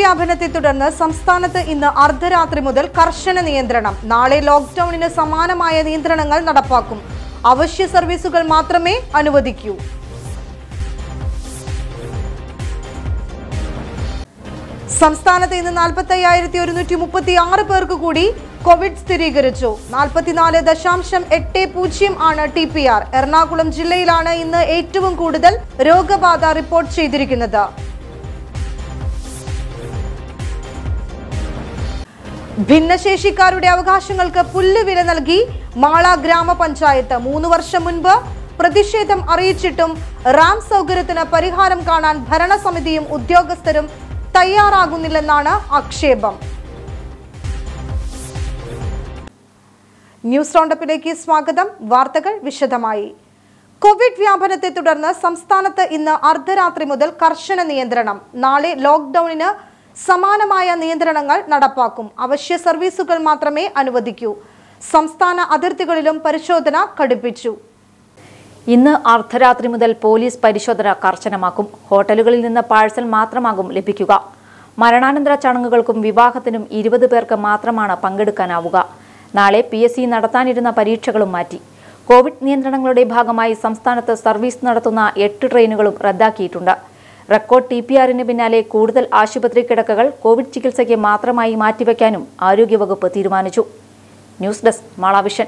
വ്യാപനത്തെ തുടർന്ന് സംസ്ഥാനത്ത് ഇന്ന് അർദ്ധരാത്രി മുതൽ കർശന നിയന്ത്രണം നാളെ ലോക്ക്ഡൌണിന് സമാനമായ നിയന്ത്രണങ്ങൾ നടപ്പാക്കും അവശ്യ സർവീസുകൾ മാത്രമേ അനുവദിക്കൂ സംസ്ഥാനത്ത് ഇന്ന് നാൽപ്പത്തി അയ്യായിരത്തി ഒരുന്നൂറ്റി മുപ്പത്തി ആറ് പേർക്ക് കൂടി കോവിഡ് സ്ഥിരീകരിച്ചു നാൽപ്പത്തിനാല് ദശാംശം എട്ട് പൂജ്യം ആണ് ടി പി ആർ എറണാകുളം ജില്ലയിലാണ് ഇന്ന് ഏറ്റവും കൂടുതൽ രോഗബാധ റിപ്പോർട്ട് ചെയ്തിരിക്കുന്നത് ഭിന്നശേഷിക്കാരുടെ അവകാശങ്ങൾക്ക് പുല്ലുവില നൽകി മാള ഗ്രാമപഞ്ചായത്ത് മൂന്ന് വർഷം മുൻപ് പ്രതിഷേധം അറിയിച്ചിട്ടും റാം സൗകര്യത്തിന് പരിഹാരം കാണാൻ ഭരണസമിതിയും ഉദ്യോഗസ്ഥരും തയ്യാറാകുന്നില്ലെന്നാണ് ആക്ഷേപം ന്യൂസ് റൗണ്ടപ്പിലേക്ക് സ്വാഗതം വാർത്തകൾ വിശദമായി കോവിഡ് വ്യാപനത്തെ തുടർന്ന് സംസ്ഥാനത്ത് ഇന്ന് അർദ്ധരാത്രി മുതൽ കർശന നിയന്ത്രണം നാളെ ലോക്ക്ഡൌണിന് സമാനമായ നിയന്ത്രണങ്ങൾ നടപ്പാക്കും അവശ്യ സർവീസുകൾ മാത്രമേ അനുവദിക്കൂ സംസ്ഥാന അതിർത്തികളിലും പരിശോധന കടുപ്പിച്ചു ഇന്ന് അർദ്ധരാത്രി മുതൽ പോലീസ് പരിശോധന കർശനമാക്കും ഹോട്ടലുകളിൽ നിന്ന് പാഴ്സൽ മാത്രമാകും ലഭിക്കുക മരണാനന്തര ചടങ്ങുകൾക്കും വിവാഹത്തിനും ഇരുപത് പേർക്ക് മാത്രമാണ് പങ്കെടുക്കാനാവുക നാളെ പി എസ് സി നടത്താനിരുന്ന പരീക്ഷകളും മാറ്റി കോവിഡ് നിയന്ത്രണങ്ങളുടെ ഭാഗമായി സംസ്ഥാനത്ത് സർവീസ് നടത്തുന്ന എട്ട് ട്രെയിനുകളും റദ്ദാക്കിയിട്ടുണ്ട് റെക്കോർഡ് ടി പി ആറിന് പിന്നാലെ കൂടുതൽ ആശുപത്രി കിടക്കകൾ കോവിഡ് ചികിത്സയ്ക്ക് മാത്രമായി മാറ്റിവെക്കാനും ആരോഗ്യവകുപ്പ് തീരുമാനിച്ചു ന്യൂസ് ഡെസ്ക് മാളാവിഷൻ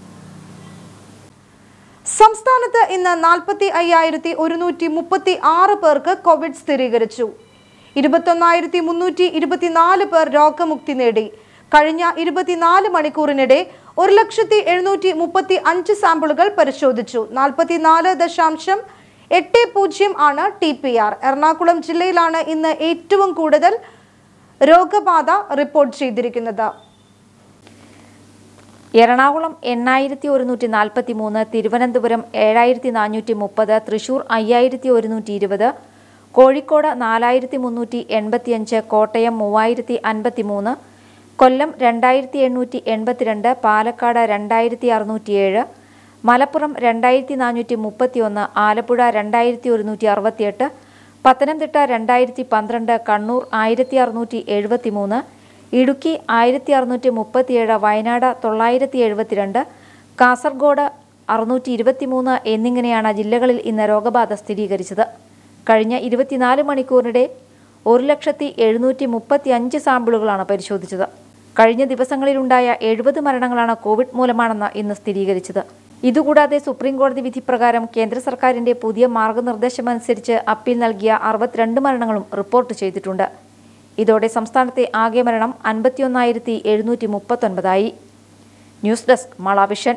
സംസ്ഥാനത്ത് ഇന്ന് നാൽപ്പത്തി അയ്യായിരത്തി ഒരുന്നൂറ്റി മുപ്പത്തി ആറ് പേർക്ക് കോവിഡ് സ്ഥിരീകരിച്ചു ഇരുപത്തൊന്നായിരത്തി മുന്നൂറ്റി ഇരുപത്തിനാല് പേർ രോഗമുക്തി നേടി കഴിഞ്ഞ ഇരുപത്തിനാല് മണിക്കൂറിനിടെ ഒരു ലക്ഷത്തി എഴുന്നൂറ്റി മുപ്പത്തി അഞ്ച് സാമ്പിളുകൾ പരിശോധിച്ചു നാൽപ്പത്തിനാല് ദശാംശം എട്ട് പൂജ്യം ആണ് ടി പി ആർ എറണാകുളം ജില്ലയിലാണ് ഇന്ന് ഏറ്റവും കൂടുതൽ രോഗബാധ റിപ്പോർട്ട് ചെയ്തിരിക്കുന്നത് എറണാകുളം എണ്ണായിരത്തി ഒരുന്നൂറ്റി നാൽപ്പത്തി മൂന്ന് തിരുവനന്തപുരം ഏഴായിരത്തി നാനൂറ്റി മുപ്പത് തൃശൂർ അയ്യായിരത്തി ഒരുന്നൂറ്റി ഇരുപത് കോഴിക്കോട് നാലായിരത്തി മുന്നൂറ്റി എൺപത്തിയഞ്ച് കോട്ടയം മൂവായിരത്തി അൻപത്തി മൂന്ന് കൊല്ലം രണ്ടായിരത്തി എണ്ണൂറ്റി എൺപത്തിരണ്ട് പാലക്കാട് രണ്ടായിരത്തി അറുന്നൂറ്റിയേഴ് മലപ്പുറം രണ്ടായിരത്തി നാനൂറ്റി മുപ്പത്തി ഒന്ന് ആലപ്പുഴ രണ്ടായിരത്തി ഒരുന്നൂറ്റി അറുപത്തിയെട്ട് പത്തനംതിട്ട രണ്ടായിരത്തി പന്ത്രണ്ട് കണ്ണൂർ ആയിരത്തി അറുന്നൂറ്റി എഴുപത്തി മൂന്ന് ഇടുക്കി ആയിരത്തി അറുന്നൂറ്റി മുപ്പത്തിയേഴ് വയനാട് തൊള്ളായിരത്തി എഴുപത്തിരണ്ട് കാസർഗോഡ് അറുന്നൂറ്റി ഇരുപത്തിമൂന്ന് എന്നിങ്ങനെയാണ് ജില്ലകളിൽ ഇന്ന് രോഗബാധ സ്ഥിരീകരിച്ചത് കഴിഞ്ഞ ഇരുപത്തിനാല് മണിക്കൂറിനിടെ ഒരു ലക്ഷത്തി എഴുന്നൂറ്റി മുപ്പത്തി അഞ്ച് സാമ്പിളുകളാണ് പരിശോധിച്ചത് കഴിഞ്ഞ ദിവസങ്ങളിലുണ്ടായ എഴുപത് മരണങ്ങളാണ് കോവിഡ് മൂലമാണെന്ന് ഇന്ന് സ്ഥിരീകരിച്ചത് ഇതുകൂടാതെ സുപ്രീം കോടതി വിധി പ്രകാരം കേന്ദ്ര സർക്കാരിന്റെ പുതിയ മാർഗനിർദ്ദേശമനുസരിച്ച് അപ്പീൽ നൽകിയ അറുപത്തിരണ്ട് മരണങ്ങളും റിപ്പോർട്ട് ചെയ്തിട്ടുണ്ട് ഇതോടെ സംസ്ഥാനത്തെ ആകെ മരണം അൻപത്തിയൊന്നായിരത്തി എഴുന്നൂറ്റി മുപ്പത്തൊൻപതായി ന്യൂസ് ഡെസ്ക് മളാവിഷൻ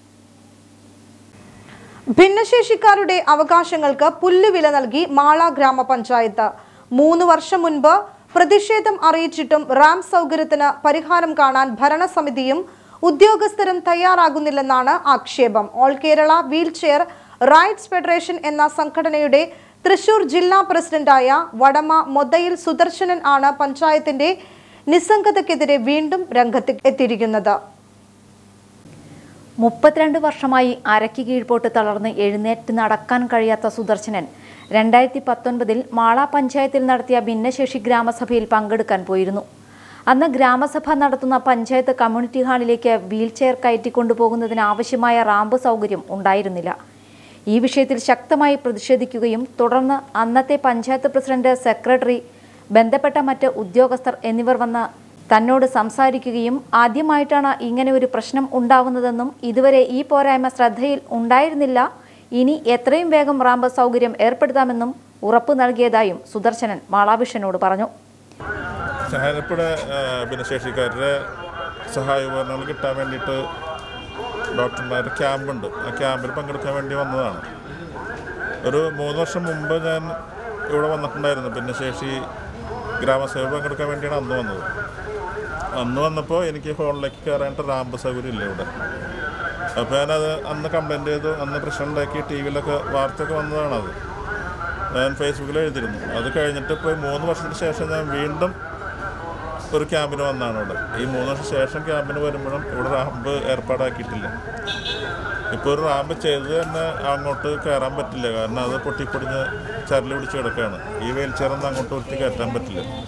ഭിന്നശേഷിക്കാരുടെ അവകാശങ്ങൾക്ക് പുല്ലുവില നൽകി മാള ഗ്രാമപഞ്ചായത്ത് മൂന്ന് വർഷം മുൻപ് പ്രതിഷേധം അറിയിച്ചിട്ടും റാം സൗകര്യത്തിന് പരിഹാരം കാണാൻ ഭരണസമിതിയും ഉദ്യോഗസ്ഥരും തയ്യാറാകുന്നില്ലെന്നാണ് ആക്ഷേപം all Kerala wheelchair rights federation എന്ന സംഘടനയുടെ തൃശൂർ ജില്ലാ പ്രസിഡന്റായ വടമ മൊതയിൽ സുദർശനൻ ആണ് പഞ്ചായത്തിന്റെ നിസ്സംഗതയ്ക്കെതിരെ വീണ്ടും രംഗത്ത് എത്തിയിരിക്കുന്നത് മുപ്പത്തിരണ്ട് വർഷമായി അരയ്ക്ക് കീഴ്പോട്ട് തളർന്ന് എഴുന്നേറ്റ് നടക്കാൻ കഴിയാത്ത സുദർശനൻ രണ്ടായിരത്തി പത്തൊൻപതിൽ മാള പഞ്ചായത്തിൽ നടത്തിയ ഭിന്നശേഷി ഗ്രാമസഭയിൽ പങ്കെടുക്കാൻ പോയിരുന്നു അന്ന് ഗ്രാമസഭ നടത്തുന്ന പഞ്ചായത്ത് കമ്മ്യൂണിറ്റി ഹാളിലേക്ക് വീൽ ചെയർ കയറ്റിക്കൊണ്ടുപോകുന്നതിന് ആവശ്യമായ റാമ്പ് സൗകര്യം ഉണ്ടായിരുന്നില്ല ഈ വിഷയത്തിൽ ശക്തമായി പ്രതിഷേധിക്കുകയും തുടർന്ന് അന്നത്തെ പഞ്ചായത്ത് പ്രസിഡന്റ് സെക്രട്ടറി ബന്ധപ്പെട്ട മറ്റ് ഉദ്യോഗസ്ഥർ എന്നിവർ വന്ന് തന്നോട് സംസാരിക്കുകയും ആദ്യമായിട്ടാണ് ഇങ്ങനെ ഒരു പ്രശ്നം ഉണ്ടാവുന്നതെന്നും ഇതുവരെ ഈ പോരായ്മ ശ്രദ്ധയിൽ ഉണ്ടായിരുന്നില്ല ഇനി എത്രയും വേഗം റാമ്പ് സൗകര്യം ഏർപ്പെടുത്താമെന്നും ഉറപ്പു നൽകിയതായും സുദർശനൻ മാളാവിഷനോട് പറഞ്ഞു ഞാനിപ്പോൾ ഭിന്നശേഷിക്കാരുടെ സഹായ ഉപകരണങ്ങൾ കിട്ടാൻ വേണ്ടിയിട്ട് ഡോക്ടർമാരുടെ ക്യാമ്പുണ്ട് ആ ക്യാമ്പിൽ പങ്കെടുക്കാൻ വേണ്ടി വന്നതാണ് ഒരു മൂന്ന് വർഷം മുമ്പ് ഞാൻ ഇവിടെ വന്നിട്ടുണ്ടായിരുന്നു ഭിന്നശേഷി ഗ്രാമസഭ പങ്കെടുക്കാൻ വേണ്ടിയാണ് അന്ന് വന്നത് അന്ന് വന്നപ്പോൾ എനിക്ക് ഹോളിലേക്ക് കയറാനായിട്ട് റാമ്പ് സൗകര്യം ഇല്ല ഇവിടെ അപ്പോൾ ഞാനത് അന്ന് കംപ്ലൈൻറ്റ് ചെയ്തു അന്ന് പ്രശ്നം ഉണ്ടാക്കി ടി വിയിലൊക്കെ വാർത്തയൊക്കെ വന്നതാണത് ഞാൻ ഫേസ്ബുക്കിൽ എഴുതിയിരുന്നു അത് കഴിഞ്ഞിട്ട് ഇപ്പോൾ മൂന്ന് വർഷത്തിന് ശേഷം ഞാൻ വീണ്ടും ഒരു ക്യാമ്പിന് വന്നതാണ് ഇവിടെ ഈ മൂന്ന് വർഷം ശേഷം ക്യാമ്പിന് വരുമ്പോഴും ഇവിടെ റാമ്പ് ഏർപ്പാടാക്കിയിട്ടില്ല ഇപ്പോൾ ഒരു റാമ്പ് ചെയ്ത് തന്നെ അങ്ങോട്ട് കയറാൻ പറ്റില്ല കാരണം അത് പൊട്ടിപ്പൊടിഞ്ഞ് ചരല് പിടിച്ച് കിടക്കുകയാണ് ഈ വെയിൽ ചെയറൊന്നും അങ്ങോട്ട് ഉരുത്തി കയറ്റാൻ പറ്റില്ല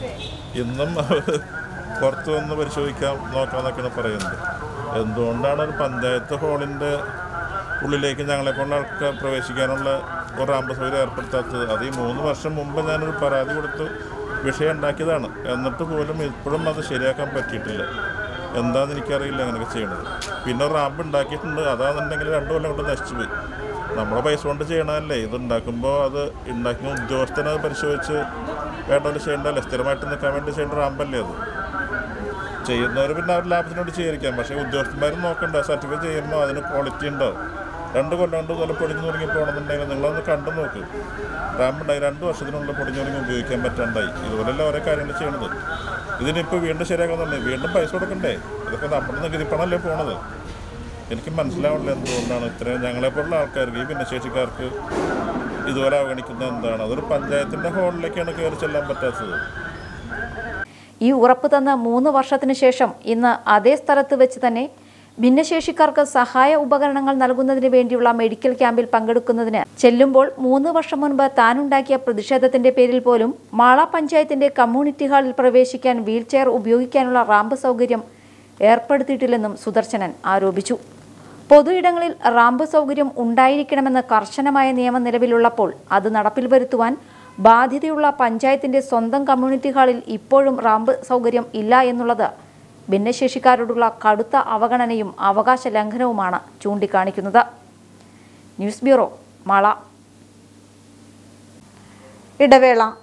ഇന്നും പുറത്ത് വന്ന് പരിശോധിക്കാം നോക്കാമെന്നൊക്കെയാണ് പറയുന്നത് എന്തുകൊണ്ടാണ് ഒരു പഞ്ചായത്ത് ഹാളിൻ്റെ ഉള്ളിലേക്ക് ഞങ്ങളെപ്പോലുള്ള ആൾക്കാർ പ്രവേശിക്കാനുള്ള ഒരു റാമ്പ് സൗകര്യം ഏർപ്പെടുത്താത്തത് അത് ഈ മൂന്ന് വർഷം മുമ്പ് ഞാനൊരു പരാതി കൊടുത്ത് വിഷയം ഉണ്ടാക്കിയതാണ് എന്നിട്ട് പോലും ഇപ്പോഴും അത് ശരിയാക്കാൻ പറ്റിയിട്ടില്ല എന്താണെന്ന് എനിക്കറിയില്ല അങ്ങനെയൊക്കെ ചെയ്യണത് പിന്നെ ഒരു റാമ്പ് ഉണ്ടാക്കിയിട്ടുണ്ട് അതാണെന്നുണ്ടെങ്കിൽ രണ്ടു കൊല്ലം കൊണ്ട് നശിച്ചു പോയി നമ്മുടെ പൈസ കൊണ്ട് ചെയ്യണമല്ലേ ഇത് ഉണ്ടാക്കുമ്പോൾ അത് ഉണ്ടാക്കുന്ന ഉദ്യോഗസ്ഥനെ അത് പരിശോധിച്ച് വേണ്ട പോലെ ചെയ്യേണ്ടതല്ലേ സ്ഥിരമായിട്ട് നിൽക്കാൻ വേണ്ടി ചെയ്യേണ്ട റാമ്പല്ലേ അത് ചെയ്യുന്നവർ പിന്നെ അവർ ലാഭത്തിനോട് ചെയ്തിരിക്കാം പക്ഷേ ഉദ്യോഗസ്ഥന്മാരും നോക്കണ്ട സർട്ടിഫിക്കറ്റ് ചെയ്യുമ്പോൾ അതിന് ക്വാളിറ്റി ഉണ്ടാവും രണ്ട് കൊല്ലം കൊണ്ട് ഇതുപോലെ പൊടിഞ്ഞു തുടങ്ങി പോകണമെന്നുണ്ടെങ്കിൽ നിങ്ങളൊന്ന് കണ്ടു നോക്ക് റാമ്പുണ്ടായി രണ്ട് വർഷത്തിനുള്ളിൽ പൊടിഞ്ഞു തുടങ്ങി ഉപയോഗിക്കാൻ പറ്റാണ്ടായി ഇതുപോലെയല്ല ഓരോ കാര്യങ്ങൾ ചെയ്യണത് ഇതിനിപ്പോൾ വീണ്ടും ശരിയാക്കുന്നുണ്ട് വീണ്ടും പൈസ കൊടുക്കണ്ടേ ഇതൊക്കെ നമ്മുടെ നികുതിപ്പണമല്ലേ പോണത് എനിക്ക് മനസ്സിലാവില്ല എന്തുകൊണ്ടാണ് ഇത്രയും ഞങ്ങളെപ്പോലുള്ള ആൾക്കാർക്ക് ഈ ഭിന്നശേഷിക്കാർക്ക് ഇതുപോലെ അവഗണിക്കുന്നത് എന്താണ് അതൊരു പഞ്ചായത്തിൻ്റെ ഹാളിലേക്കാണ് കയറി ചെല്ലാൻ പറ്റാത്തത് ഈ ഉറപ്പ് തന്ന മൂന്ന് വർഷത്തിനു ശേഷം ഇന്ന് അതേ സ്ഥലത്ത് വെച്ച് തന്നെ ഭിന്നശേഷിക്കാർക്ക് സഹായ ഉപകരണങ്ങൾ നൽകുന്നതിന് വേണ്ടിയുള്ള മെഡിക്കൽ ക്യാമ്പിൽ പങ്കെടുക്കുന്നതിന് ചെല്ലുമ്പോൾ മൂന്ന് വർഷം മുൻപ് താനുണ്ടാക്കിയ പ്രതിഷേധത്തിന്റെ പേരിൽ പോലും മാള പഞ്ചായത്തിന്റെ കമ്മ്യൂണിറ്റി ഹാളിൽ പ്രവേശിക്കാൻ വീൽചെയർ ഉപയോഗിക്കാനുള്ള റാമ്പ് സൗകര്യം ഏർപ്പെടുത്തിയിട്ടില്ലെന്നും സുദർശനൻ ആരോപിച്ചു പൊതു ഇടങ്ങളിൽ റാമ്പ് സൗകര്യം ഉണ്ടായിരിക്കണമെന്ന് കർശനമായ നിയമം നിലവിലുള്ളപ്പോൾ അത് നടപ്പിൽ വരുത്തുവാൻ ബാധ്യതയുള്ള പഞ്ചായത്തിന്റെ സ്വന്തം കമ്മ്യൂണിറ്റി ഹാളിൽ ഇപ്പോഴും റാമ്പ് സൗകര്യം ഇല്ല എന്നുള്ളത് ഭിന്നശേഷിക്കാരോടുള്ള കടുത്ത അവഗണനയും അവകാശ ലംഘനവുമാണ് ചൂണ്ടിക്കാണിക്കുന്നത് ന്യൂസ് ബ്യൂറോ മാള ഇടവേള